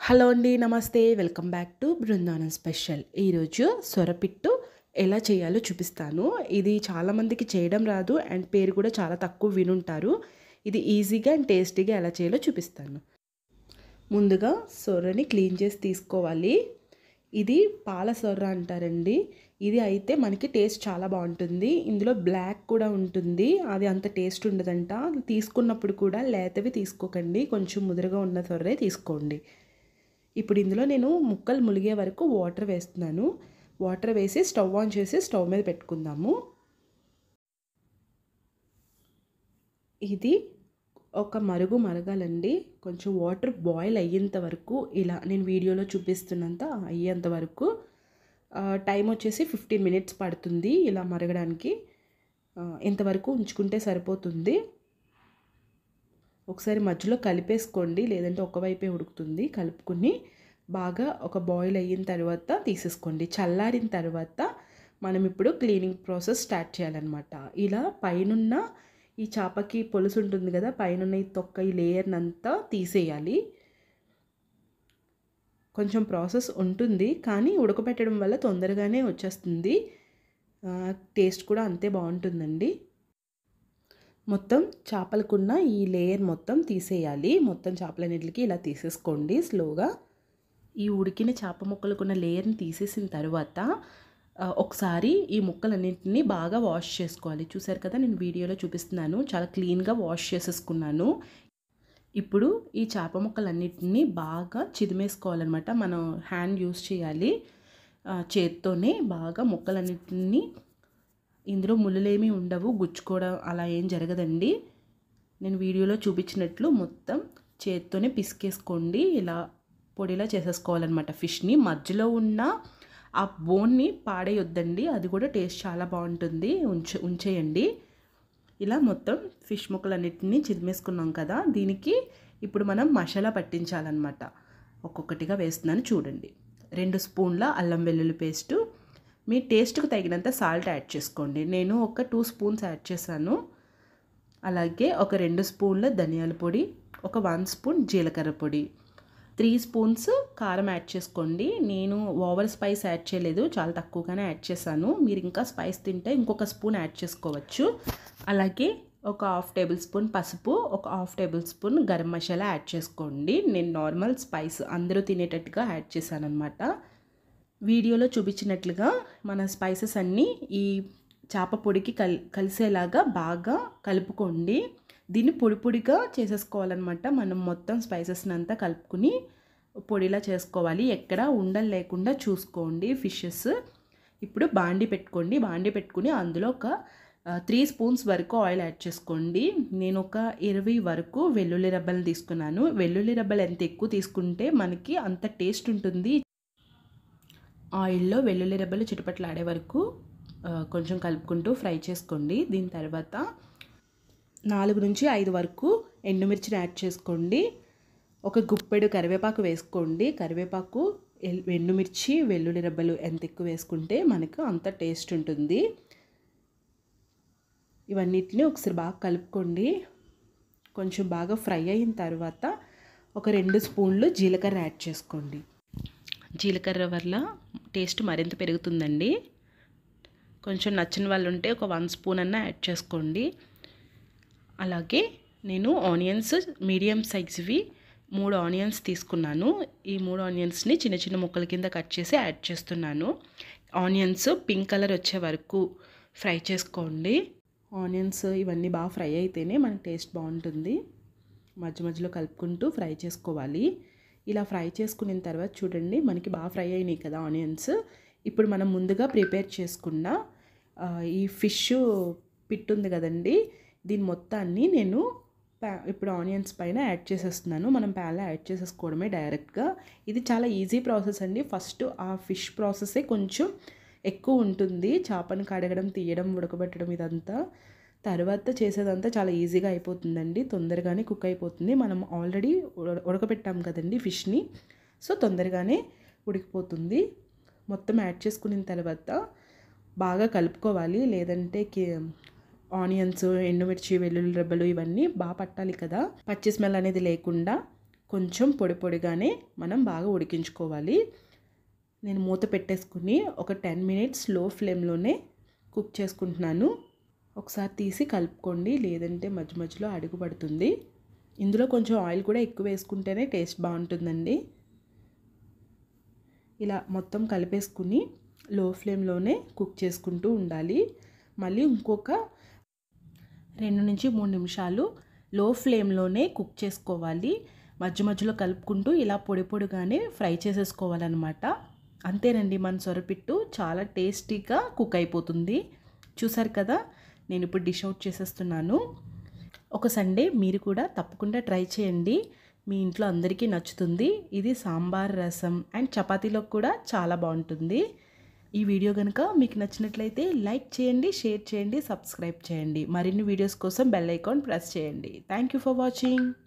hello అండి నమస్తే welcome back to Brindavanam special ఈరోజు సొరపిట్టు ఎలా చేయాలో చూపిస్తాను ఇది చాలామందికి చేయడం రాదు అండ్ పేరు కూడా చాలా తక్కువ వినుంటారు ఇది ఈజీగా అండ్ టేస్టీగా ఎలా చేయాలో చూపిస్తాను ముందుగా సొర్రని క్లీన్ చేసి తీసుకోవాలి ఇది పాల సొర్ర అంటారండి ఇది అయితే మనకి టేస్ట్ చాలా బాగుంటుంది ఇందులో బ్లాక్ కూడా ఉంటుంది అది అంత టేస్ట్ ఉండదంట తీసుకున్నప్పుడు కూడా లేతవి తీసుకోకండి కొంచెం ముదురుగా ఉన్న సొర్రే తీసుకోండి ఇప్పుడు ఇందులో నేను ముక్కలు ములిగే వరకు వాటర్ వేస్తున్నాను వాటర్ వేసి స్టవ్ ఆన్ చేసి స్టవ్ మీద పెట్టుకుందాము ఇది ఒక మరుగు మరగాలండి కొంచెం వాటర్ బాయిల్ అయ్యేంత వరకు ఇలా నేను వీడియోలో చూపిస్తున్నంత అయ్యేంత వరకు టైం వచ్చేసి ఫిఫ్టీన్ మినిట్స్ పడుతుంది ఇలా మరగడానికి ఇంతవరకు ఉంచుకుంటే సరిపోతుంది ఒకసారి మధ్యలో కలిపేసుకోండి లేదంటే ఒకవైపే ఉడుకుతుంది కలుపుకుని బాగా ఒక బాయిల్ అయిన తర్వాత తీసేసుకోండి చల్లారిన తర్వాత మనం ఇప్పుడు క్లీనింగ్ ప్రాసెస్ స్టార్ట్ చేయాలన్నమాట ఇలా పైనున్న ఈ చేపకి పొలుసు ఉంటుంది కదా పైన ఈ తొక్క ఈ లేయర్నంతా తీసేయాలి కొంచెం ప్రాసెస్ ఉంటుంది కానీ ఉడకబెట్టడం వల్ల తొందరగానే వచ్చేస్తుంది టేస్ట్ కూడా అంతే బాగుంటుందండి మొత్తం చేపలకున్న ఈ లేయర్ మొత్తం తీసేయాలి మొత్తం చేపలన్నిటికి ఇలా తీసేసుకోండి స్లోగా ఈ ఉడికిన చేప ముక్కలకున్న లేయర్ని తీసేసిన తర్వాత ఒకసారి ఈ ముక్కలన్నింటినీ బాగా వాష్ చేసుకోవాలి చూసారు కదా నేను వీడియోలో చూపిస్తున్నాను చాలా క్లీన్గా వాష్ చేసేసుకున్నాను ఇప్పుడు ఈ చేప ముక్కలన్నిటినీ బాగా చిదిమేసుకోవాలన్నమాట మనం హ్యాండ్ యూస్ చేయాలి చేత్తోనే బాగా ముక్కలన్నిటినీ ఇందులో ముళ్ళులేమీ ఉండవు గుచ్చుకోవడం అలా ఏం జరగదండి నేను వీడియోలో చూపించినట్లు మొత్తం చేత్తోనే పిసికేసుకోండి ఇలా పొడిలా చేసేసుకోవాలన్నమాట ఫిష్ని మధ్యలో ఉన్న ఆ బోన్ని పాడేయొద్దండి అది కూడా టేస్ట్ చాలా బాగుంటుంది ఉంచే ఉంచేయండి ఇలా మొత్తం ఫిష్ ముక్కలన్నిటిని చిదిమేసుకున్నాం కదా దీనికి ఇప్పుడు మనం మసాలా పట్టించాలన్నమాట ఒక్కొక్కటిగా వేస్తున్నాను చూడండి రెండు స్పూన్ల అల్లం వెల్లుల్లి పేస్టు మీ టేస్ట్కి తగినంత సాల్ట్ యాడ్ చేసుకోండి నేను ఒక టూ స్పూన్స్ యాడ్ చేశాను అలాగే ఒక రెండు స్పూన్ల ధనియాల పొడి ఒక వన్ స్పూన్ జీలకర్ర పొడి త్రీ స్పూన్స్ కారం యాడ్ చేసుకోండి నేను ఓవర్ స్పైస్ యాడ్ చేయలేదు చాలా తక్కువగానే యాడ్ చేశాను మీరు ఇంకా స్పైస్ తింటే ఇంకొక స్పూన్ యాడ్ చేసుకోవచ్చు అలాగే ఒక హాఫ్ టేబుల్ స్పూన్ పసుపు ఒక half tablespoon garam masala add చేసుకోండి నేను నార్మల్ స్పైస్ అందరూ తినేటట్టుగా యాడ్ చేశాను అనమాట వీడియోలో చూపించినట్లుగా మన స్పైసెస్ అన్నీ ఈ చేప పొడికి కల్ కలిసేలాగా బాగా కలుపుకోండి దీన్ని పొడి పొడిగా చేసేసుకోవాలన్నమాట మనం మొత్తం స్పైసెస్ని అంతా కలుపుకుని పొడిలా చేసుకోవాలి ఎక్కడ ఉండలు లేకుండా చూసుకోండి ఫిషెస్ ఇప్పుడు బాండి పెట్టుకోండి బాండి పెట్టుకుని అందులో ఒక త్రీ స్పూన్స్ వరకు ఆయిల్ యాడ్ చేసుకోండి నేను ఒక ఇరవై వరకు వెల్లుల్లి రబ్బలు తీసుకున్నాను వెల్లుల్లి రబ్బలు ఎంత ఎక్కువ తీసుకుంటే మనకి అంత టేస్ట్ ఉంటుంది ఆయిల్లో వెల్లుల్లి రెబ్బలు చిటపట్లు ఆడే వరకు కొంచెం కలుపుకుంటూ ఫ్రై చేసుకోండి దీని తర్వాత నాలుగు నుంచి ఐదు వరకు ఎండుమిర్చిని యాడ్ చేసుకోండి ఒక గుప్పెడు కరివేపాకు వేసుకోండి కరివేపాకు ఎండుమిర్చి వెల్లుల్లి రెబ్బలు ఎంత ఎక్కువ వేసుకుంటే మనకు అంత టేస్ట్ ఉంటుంది ఇవన్నిటిని ఒకసారి బాగా కలుపుకోండి కొంచెం బాగా ఫ్రై అయిన తర్వాత ఒక రెండు స్పూన్లు జీలకర్ర యాడ్ చేసుకోండి జీలకర్ర వల్ల టేస్ట్ మరింత పెరుగుతుందండి కొంచెం నచ్చిన వాళ్ళు ఉంటే ఒక వన్ స్పూన్ అన్న యాడ్ చేసుకోండి అలాగే నేను ఆనియన్స్ మీడియం సైజ్వి మూడు ఆనియన్స్ తీసుకున్నాను ఈ మూడు ఆనియన్స్ని చిన్న చిన్న ముక్కల కింద కట్ చేసి యాడ్ చేస్తున్నాను ఆనియన్స్ పింక్ కలర్ వచ్చే వరకు ఫ్రై చేసుకోండి ఆనియన్స్ ఇవన్నీ బాగా ఫ్రై అయితేనే మనకి టేస్ట్ బాగుంటుంది మధ్య మధ్యలో కలుపుకుంటూ ఫ్రై చేసుకోవాలి ఇలా ఫ్రై చేసుకున్న తర్వాత చూడండి మనకి బాగా ఫ్రై అయినాయి కదా ఆనియన్స్ ఇప్పుడు మనం ముందుగా ప్రిపేర్ చేసుకున్న ఈ ఫిష్ పిట్ ఉంది కదండి దీని మొత్తాన్ని నేను ఇప్పుడు ఆనియన్స్ పైన యాడ్ చేసేస్తున్నాను మనం ప్యాన్లో యాడ్ చేసేసుకోవడమే డైరెక్ట్గా ఇది చాలా ఈజీ ప్రాసెస్ అండి ఫస్ట్ ఆ ఫిష్ ప్రాసెసే కొంచెం ఎక్కువ ఉంటుంది చేపను కడగడం తీయడం ఉడకబెట్టడం ఇదంతా తర్వాత చేసేదంతా చాలా ఈజీగా అయిపోతుందండి తొందరగానే కుక్ అయిపోతుంది మనం ఆల్రెడీ ఉడకబెట్టాం కదండి ఫిష్ని సో తొందరగానే ఉడికిపోతుంది మొత్తం యాడ్ చేసుకున్న తర్వాత బాగా కలుపుకోవాలి లేదంటే ఆనియన్స్ ఎండుమిర్చి వెల్లుల్లి రెబ్బలు ఇవన్నీ బాగా పట్టాలి కదా పచ్చి స్మెల్ అనేది లేకుండా కొంచెం పొడి పొడిగానే మనం బాగా ఉడికించుకోవాలి నేను మూత పెట్టేసుకుని ఒక టెన్ మినిట్స్ లో ఫ్లేమ్లోనే కుక్ చేసుకుంటున్నాను ఒకసారి తీసి కలుపుకోండి లేదంటే మధ్య మధ్యలో అడుగు పడుతుంది ఇందులో కొంచెం ఆయిల్ కూడా ఎక్కువ వేసుకుంటేనే టేస్ట్ బాగుంటుందండి ఇలా మొత్తం కలిపేసుకుని లో ఫ్లేమ్లోనే కుక్ చేసుకుంటూ ఉండాలి మళ్ళీ ఇంకొక రెండు నుంచి మూడు నిమిషాలు లో ఫ్లేమ్లోనే కుక్ చేసుకోవాలి మధ్య మధ్యలో కలుపుకుంటూ ఇలా పొడి పొడిగానే ఫ్రై చేసేసుకోవాలన్నమాట అంతేనండి మన సొరపిట్టు చాలా టేస్టీగా కుక్ అయిపోతుంది చూసారు కదా నేను ఇప్పుడు డిష్ అవుట్ చేసేస్తున్నాను ఒక సండే మీరు కూడా తప్పకుండా ట్రై చేయండి మీ ఇంట్లో అందరికీ నచ్చుతుంది ఇది సాంబార్ రసం అండ్ చపాతీలో కూడా చాలా బాగుంటుంది ఈ వీడియో కనుక మీకు నచ్చినట్లయితే లైక్ చేయండి షేర్ చేయండి సబ్స్క్రైబ్ చేయండి మరిన్ని వీడియోస్ కోసం బెల్ ఐకాన్ ప్రెస్ చేయండి థ్యాంక్ యూ ఫర్ వాచింగ్